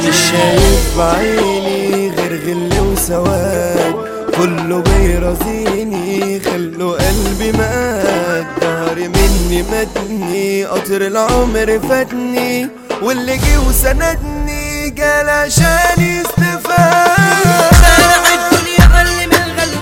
مش شايف بعيني غير غل وسواد كله بيرازيني خلو قلبي مات ظهري مني مدني قطر العمر فاتني واللي جه وسندني جال عشان يستفاد شارع الدنيا علم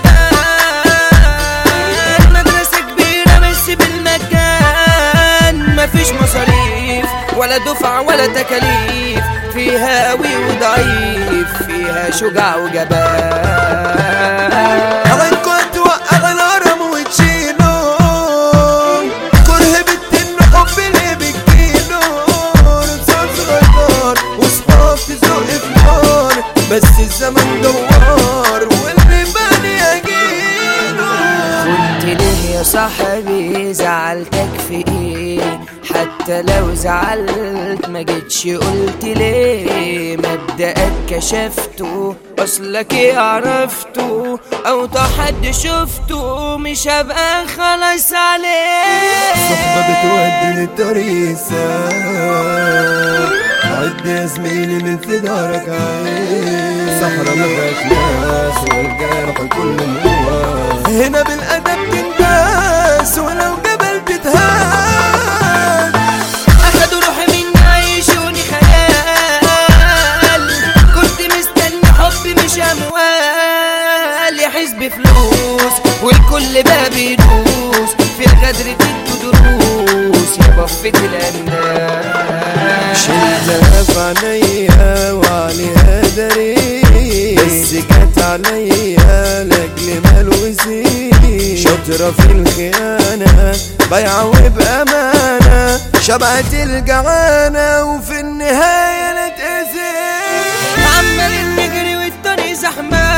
الغلبان مدرسة كبيرة بس بالمكان مفيش مصاريف ولا دفع ولا تكاليف فيها قوي وضعيف فيها شجاع وجبان عليكوا توقع الهرم وتشيله كره بالتن حب اللي بتجيله رصاص غدار وصحاب تزق في نار بس الزمن دوار واللي بالي اجيله كنت ليه يا صاحبي زعلتك في ايه حتى لو زعلت ما جيتش قلت ليه مبدأك كشفته اصلك ايه عرفته او حد شفته مش هبقى خلاص عليه صحبة بتودي للطريق السهل عد يا زميلي من في دارك عين صحرا ما فيهاش ناس والجرح كله مواس هنا بالأدب تنداس ولو جبل تتهان اخدوا روحي مني عيشوني خيال كنت مستني حب مش اموال يا حزب فلوس والكل بقى بيدوس في الغدر تدوا دروس يا بفة الأندال شلتها في عينيا وعليها داري بس جت عليا لاجل مال وزين شاطرة في الخيانة بايعة وبأمانة شبعت الجعانة وفي النهاية نتأذي عمالين نجري والطريق زحمة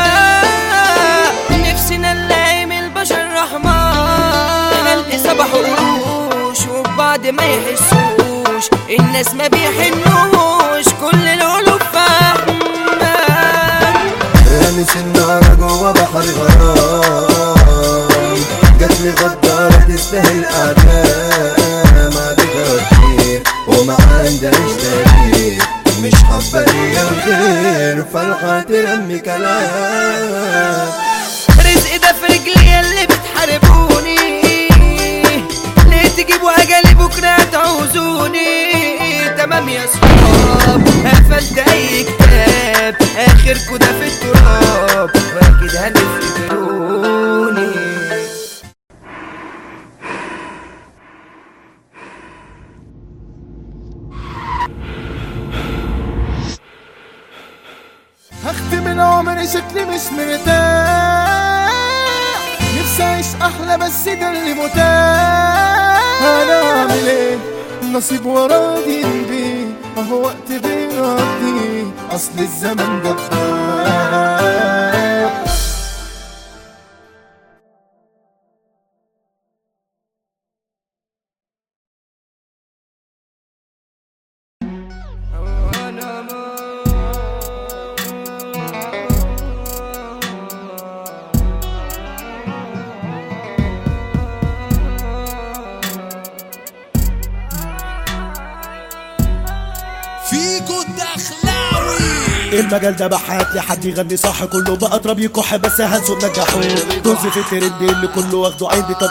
نفسنا نلاقي من البشر رحمة نلقي صباح وقروش وبعد ما يحسوش الناس ما بيحنوش كل القلوب فاهمة رامي النار جوا بحر غرام جات لي غدارة تستاهل أعدام عدتها كتير وما عندهاش تغيير مش حابة ليا الخير فرحة ترمي كلام رزق ده في رجلي اللي بتحاربوني ليه تجيبوا اجالي بكره تعوزوني تمام يا صحاب قفلت اي كتاب اخركوا ده في التراب واكيد هتفتكروني هختم العمر شكلي مش مرتاح نفسي اعيش احلى بس ده اللي متاح انا اعمل ايه نصيب وراضي بيه اهو وقت بيقضي اصل الزمن دفاع فيكو الدخلاوي المجال ده بحات لحد يغني صح كله بقى اضرب يكح بس هنسوا نجحوه طز في الترند اللي كله واخده عندي طب